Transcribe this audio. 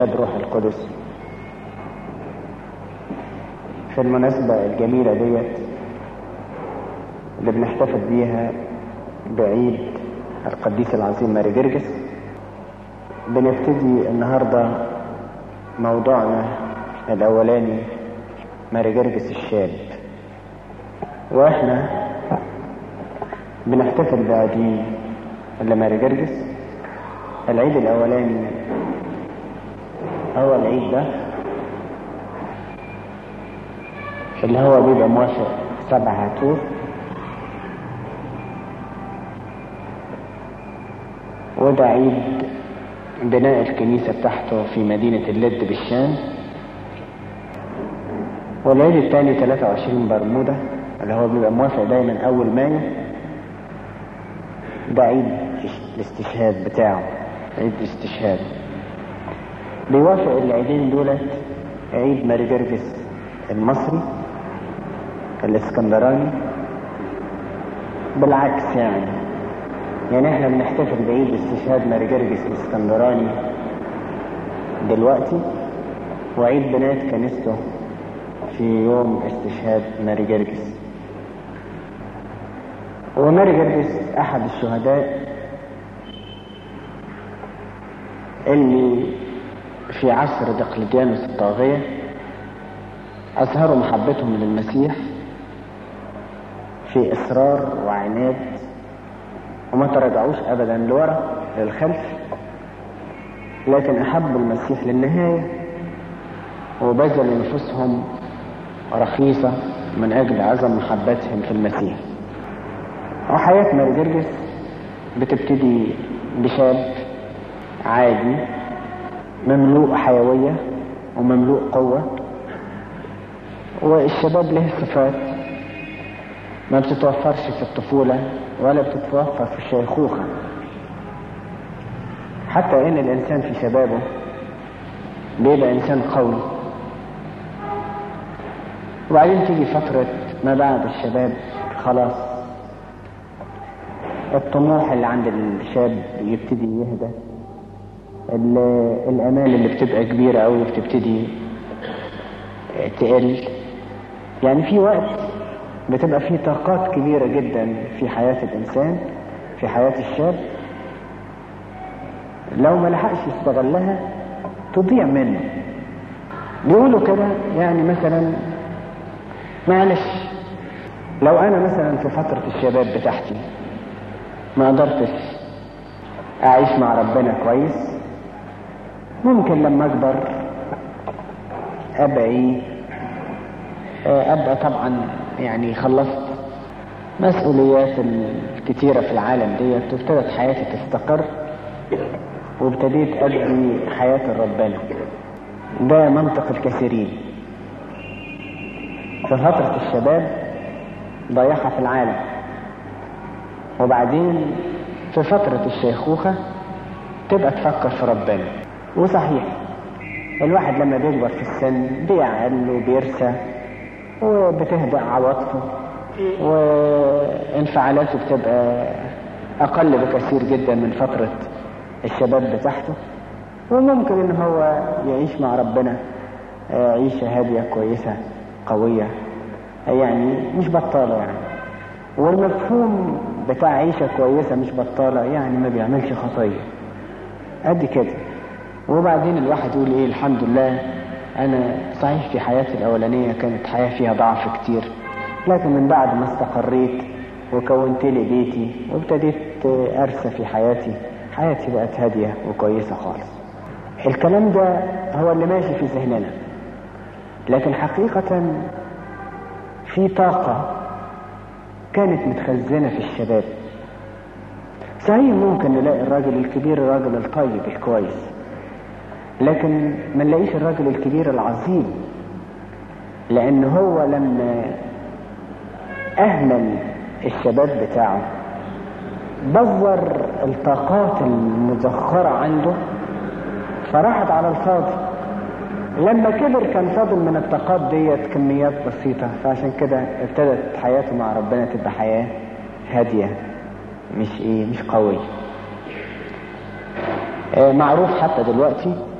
روح القدس في المناسبة الجميلة ديت اللي بنحتفل بيها بعيد القديس العظيم ماري جرجس بنبتدي النهاردة موضوعنا الأولاني ماري جرجس الشاب واحنا بنحتفل بعيدين لماري جرجس العيد الأولاني هو العيد ده اللي هو بيبقى موافق سبع هاتور وده عيد بناء الكنيسة بتاعته في مدينة اللد بالشام والعيد الثاني 23 برمودا اللي هو بيبقى موافق دايما أول مايو ده عيد الاستشهاد بتاعه عيد الاستشهاد بيوافق العيدين دولت عيد ماري جرجس المصري الاسكندراني بالعكس يعني يعني احنا بنحتفل بعيد استشهاد ماري جرجس الاسكندراني دلوقتي وعيد بنات كنيسته في يوم استشهاد ماري جرجس وماري جرجس احد الشهداء اللي في عصر دقلديانوس الطاغية أظهروا محبتهم للمسيح في إصرار وعناد وما تراجعوش أبدا لورا للخلف لكن أحبوا المسيح للنهاية وبذلوا نفوسهم رخيصة من أجل عظم محبتهم في المسيح وحياة ماري جرجس بتبتدي بشاب عادي مملوء حيوية ومملوء قوة والشباب له صفات ما بتتوفرش في الطفولة ولا بتتوفر في الشيخوخة حتى ان الانسان في شبابه بيبقى انسان قوي وبعدين تيجي فترة ما بعد الشباب خلاص الطموح اللي عند الشاب يبتدي يهدى الامال اللي بتبقى كبيرة قوي بتبتدي تقل يعني في وقت بتبقى فيه طاقات كبيرة جدا في حياة الانسان في حياة الشاب لو ما لحقش يستغلها تضيع منه بيقولوا كده يعني مثلا معلش لو انا مثلا في فترة الشباب بتاعتي ما قدرتش اعيش مع ربنا كويس ممكن لما اكبر ابقى ايه ابقى طبعا يعني خلصت مسؤوليات الكتيرة في العالم ديت وابتدت حياتي تستقر وابتديت ادي حياة ربنا ده منطق الكثيرين في فترة الشباب ضيعها في العالم وبعدين في فترة الشيخوخة تبقى تفكر في ربنا وصحيح الواحد لما بيكبر في السن بيعقل وبيرسى وبتهدأ عواطفه وانفعالاته بتبقى أقل بكثير جدا من فترة الشباب بتاعته وممكن إن هو يعيش مع ربنا عيشة هادية كويسة قوية يعني مش بطالة يعني والمفهوم بتاع عيشة كويسة مش بطالة يعني ما بيعملش خطية قد كده وبعدين الواحد يقول ايه الحمد لله انا صحيح في حياتي الاولانية كانت حياة فيها ضعف كتير لكن من بعد ما استقريت وكونت لي بيتي وابتديت ارسى في حياتي حياتي بقت هادية وكويسة خالص الكلام ده هو اللي ماشي في ذهننا لكن حقيقة في طاقة كانت متخزنة في الشباب صحيح ممكن نلاقي الراجل الكبير الراجل الطيب الكويس لكن ما نلاقيش الراجل الكبير العظيم لان هو لما اهمل الشباب بتاعه بذر الطاقات المزخرة عنده فراحت على الفاضي لما كبر كان فاضل من الطاقات ديت كميات بسيطة فعشان كده ابتدت حياته مع ربنا تبقى حياة هادية مش ايه مش قوية آه معروف حتى دلوقتي